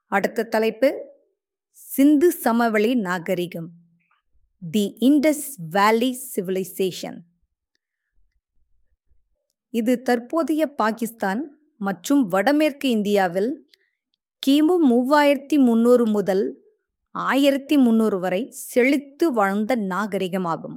அடுத்த தலைப்பு சிந்து சமவெளி நாகரிகம் தி இண்டஸ் வேலி சிவிலைசேஷன் இது தற்போதைய பாகிஸ்தான் மற்றும் வடமேற்கு இந்தியாவில் கிமு மூவாயிரத்தி முந்நூறு முதல் ஆயிரத்தி முந்நூறு வரை செழித்து வாழ்ந்த நாகரிகமாகும்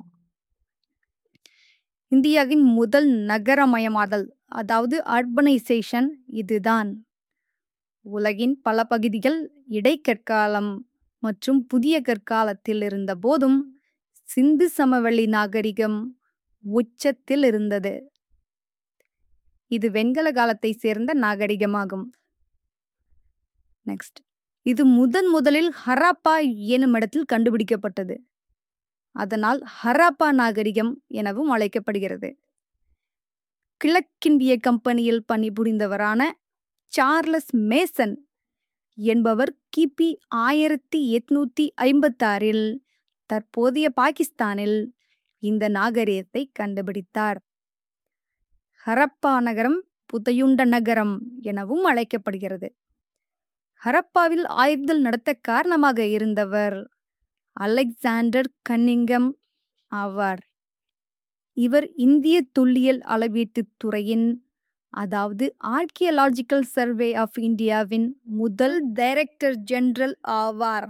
இந்தியாவின் முதல் நகரமயமாதல் அதாவது அர்பனைசேஷன் இதுதான் உலகின் பல பகுதிகள் இடைக்கற்காலம் மற்றும் புதிய கற்காலத்தில் இருந்த போதும் சிந்து சமவெளி நாகரிகம் உச்சத்தில் இருந்தது இது வெண்கல காலத்தை சேர்ந்த நாகரிகமாகும் நெக்ஸ்ட் இது முதன் முதலில் ஹராப்பா எனும் இடத்தில் கண்டுபிடிக்கப்பட்டது அதனால் ஹராப்பா நாகரிகம் எனவும் அழைக்கப்படுகிறது கிழக்கிந்திய கம்பெனியில் பணிபுரிந்தவரான சார்லஸ் மேசன் என்பவர் கிபி ஆயிரத்தி எட்நூத்தி ஐம்பத்தாறில் தற்போதைய பாகிஸ்தானில் இந்த நாகரிகத்தை கண்டுபிடித்தார் ஹரப்பா நகரம் புதையுண்ட நகரம் எனவும் அழைக்கப்படுகிறது ஹரப்பாவில் ஆய்வுகள் நடத்த காரணமாக இருந்தவர் அலெக்சாண்டர் கன்னிங்கம் ஆவார் இவர் இந்திய தொல்லியல் அளவீட்டுத் துறையின் அதாவது ஆர்கியலாஜிக்கல் சர்வே ஆஃப் இந்தியாவின் முதல் டைரக்டர் ஜெனரல் ஆவார்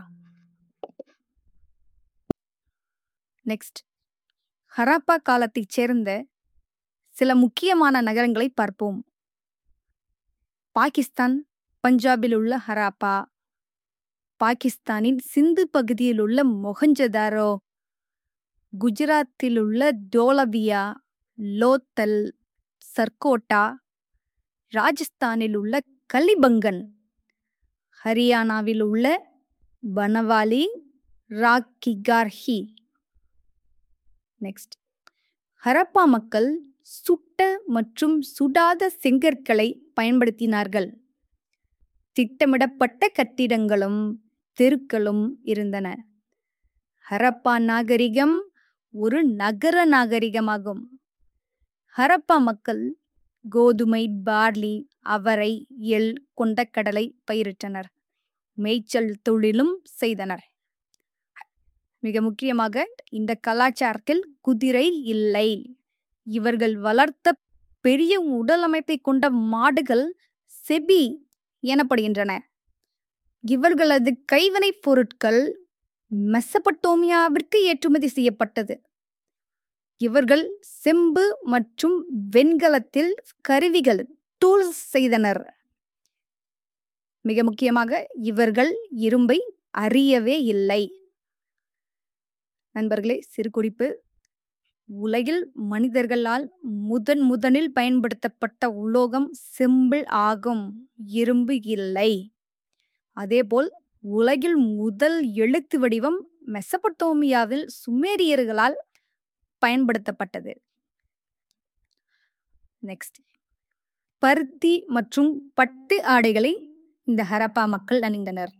நெக்ஸ்ட் ஹராப்பா காலத்தைச் சேர்ந்த சில முக்கியமான நகரங்களை பார்ப்போம் பாகிஸ்தான் பஞ்சாபில் உள்ள ஹராப்பா பாகிஸ்தானின் சிந்து பகுதியில் உள்ள மொஹஞ்சதாரோ குஜராத்தில் உள்ள டோலபியா லோத்தல் சர்கோட்டா ராஜஸ்தானில் உள்ள கலிபங்கன் ஹரியானாவில் உள்ள பனவாலி ராக்கிகார்ஹி நெக்ஸ்ட் ஹரப்பா மக்கள் சுட்ட மற்றும் சுடாத செங்கற்களை பயன்படுத்தினார்கள் திட்டமிடப்பட்ட கட்டிடங்களும் தெருக்களும் இருந்தன ஹரப்பா நாகரிகம் ஒரு நகர நாகரிகமாகும் ஹரப்பா மக்கள் கோதுமை பார்லி அவரை எள் கொண்டக்கடலை பயிரிட்டனர் மேய்ச்சல் தொழிலும் செய்தனர் மிக முக்கியமாக இந்த கலாச்சாரத்தில் குதிரை இல்லை இவர்கள் வளர்த்த பெரிய உடல் அமைப்பை கொண்ட மாடுகள் செபி எனப்படுகின்றன இவர்களது கைவினைப் பொருட்கள் மெசபட்டோமியாவிற்கு ஏற்றுமதி செய்யப்பட்டது இவர்கள் செம்பு மற்றும் வெண்கலத்தில் கருவிகள் டூல்ஸ் செய்தனர் மிக முக்கியமாக இவர்கள் இரும்பை அறியவே இல்லை நண்பர்களே சிறு குறிப்பு உலகில் மனிதர்களால் முதன் முதனில் பயன்படுத்தப்பட்ட உலோகம் செம்பிள் ஆகும் இரும்பு இல்லை அதேபோல் உலகில் முதல் எழுத்து வடிவம் மெசபட்டோமியாவில் சுமேரியர்களால் பயன்படுத்தப்பட்டது நெக்ஸ்ட் பருத்தி மற்றும் பட்டு ஆடைகளை இந்த ஹரப்பா மக்கள் அணிந்தனர்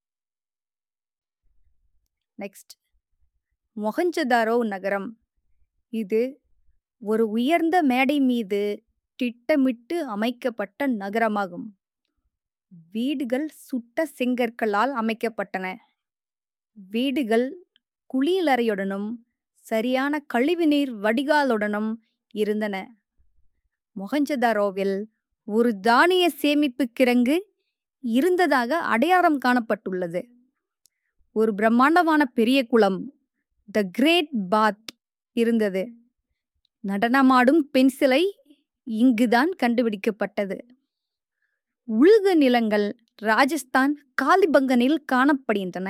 நெக்ஸ்ட் மொஹஞ்சதாரோ நகரம் இது ஒரு உயர்ந்த மேடை மீது திட்டமிட்டு அமைக்கப்பட்ட நகரமாகும் வீடுகள் சுட்ட செங்கற்களால் அமைக்கப்பட்டன வீடுகள் குளியலறையுடனும் சரியான கழிவுநீர் வடிகாலுடனும் இருந்தன மொஹஞ்சதாரோவில் ஒரு தானிய சேமிப்பு கிடங்கு இருந்ததாக அடையாளம் காணப்பட்டுள்ளது ஒரு பிரம்மாண்டமான பெரிய குளம் த கிரேட் பாத் இருந்தது நடனமாடும் பெண் சிலை இங்குதான் கண்டுபிடிக்கப்பட்டது உழுது நிலங்கள் ராஜஸ்தான் காலிபங்கனில் காணப்படுகின்றன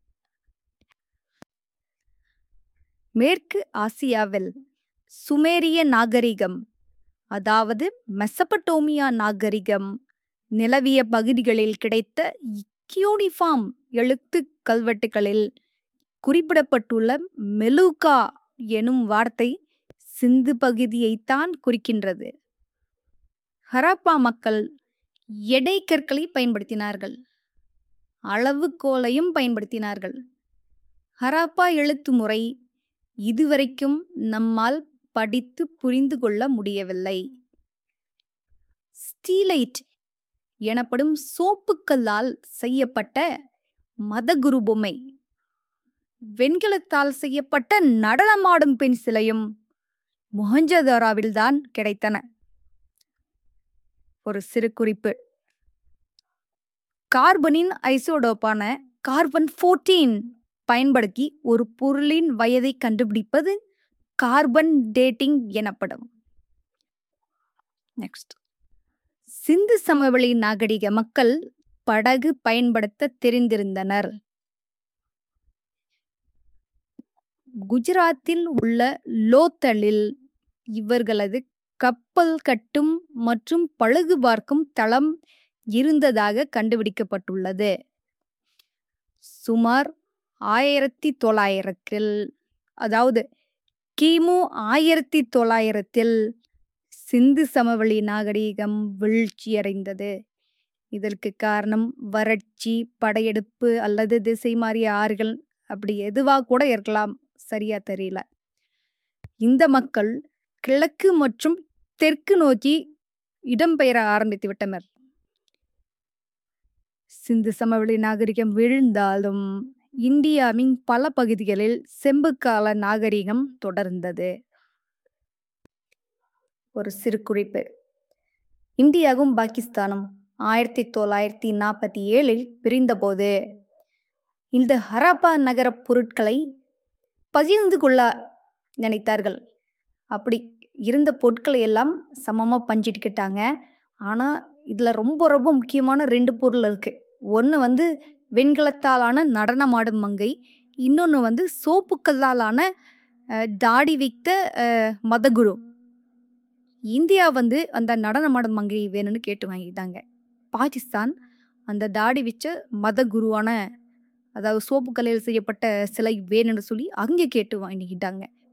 மேற்கு ஆசியாவில் சுமேரிய நாகரிகம் அதாவது மெசபட்டோமியா நாகரிகம் நிலவிய பகுதிகளில் கிடைத்த கியூனிஃபார்ம் எழுத்து கல்வெட்டுகளில் குறிப்பிடப்பட்டுள்ள மெலுகா எனும் வார்த்தை சிந்து பகுதியைத்தான் குறிக்கின்றது ஹராப்பா மக்கள் எடை கற்களை பயன்படுத்தினார்கள் அளவுகோலையும் பயன்படுத்தினார்கள் ஹராப்பா எழுத்து முறை இதுவரைக்கும் நம்மால் படித்து புரிந்து கொள்ள முடியவில்லை ஸ்டீலைட் எனப்படும் சோப்புக்கல்லால் செய்யப்பட்ட மதகுரு பொம்மை வெண்கலத்தால் செய்யப்பட்ட நடனமாடும் பெண் சிலையும் மொஹஞ்சதாராவில்தான் கிடைத்தன ஒரு சிறு குறிப்பு கார்பனின் ஐசோடோப்பான கார்பன் 14 பயன்படுத்தி ஒரு பொருளின் வயதை கண்டுபிடிப்பது கார்பன் டேட்டிங் எனப்படும் நெக்ஸ்ட் சிந்து சமவெளி நாகரிக மக்கள் படகு பயன்படுத்த தெரிந்திருந்தனர் குஜராத்தில் உள்ள லோத்தலில் இவர்களது கப்பல் கட்டும் மற்றும் பழுது பார்க்கும் தளம் இருந்ததாக கண்டுபிடிக்கப்பட்டுள்ளது சுமார் ஆயிரத்தி தொள்ளாயிரத்தில் அதாவது கிமு ஆயிரத்தி தொள்ளாயிரத்தில் சிந்து சமவெளி நாகரீகம் வீழ்ச்சியடைந்தது இதற்கு காரணம் வறட்சி படையெடுப்பு அல்லது திசை மாறிய ஆறுகள் அப்படி எதுவாக கூட இருக்கலாம் சரியா தெரியல இந்த மக்கள் கிழக்கு மற்றும் தெற்கு நோக்கி இடம்பெயர ஆரம்பித்து விட்டனர் சிந்து சமவெளி நாகரிகம் விழுந்தாலும் இந்தியாவின் பல பகுதிகளில் செம்புக்கால நாகரிகம் தொடர்ந்தது ஒரு சிறு குறிப்பு இந்தியாவும் பாகிஸ்தானும் ஆயிரத்தி தொள்ளாயிரத்தி நாற்பத்தி ஏழில் பிரிந்தபோது இந்த ஹராப்பா நகர பொருட்களை பகிர்ந்து கொள்ள நினைத்தார்கள் அப்படி இருந்த பொருட்களை எல்லாம் சமமாக பஞ்சிட்டுக்கிட்டாங்க ஆனால் இதில் ரொம்ப ரொம்ப முக்கியமான ரெண்டு பொருள் இருக்குது ஒன்று வந்து வெண்கலத்தாலான நடனமாடும் மங்கை இன்னொன்று வந்து சோப்புக்கல்லாலான அஹ், தாடி வைத்த அஹ், மதகுரு இந்தியா வந்து அந்த நடனமாடும் மங்கை வேணும்னு கேட்டு வாங்கிட்டாங்க பாகிஸ்தான் அந்த தாடி வச்ச மத குருவான அதாவது சோப்பு கல்லில் செய்யப்பட்ட சிலை வேணும்னு சொல்லி அங்கே கேட்டு வாங்கிக்கிட்டாங்க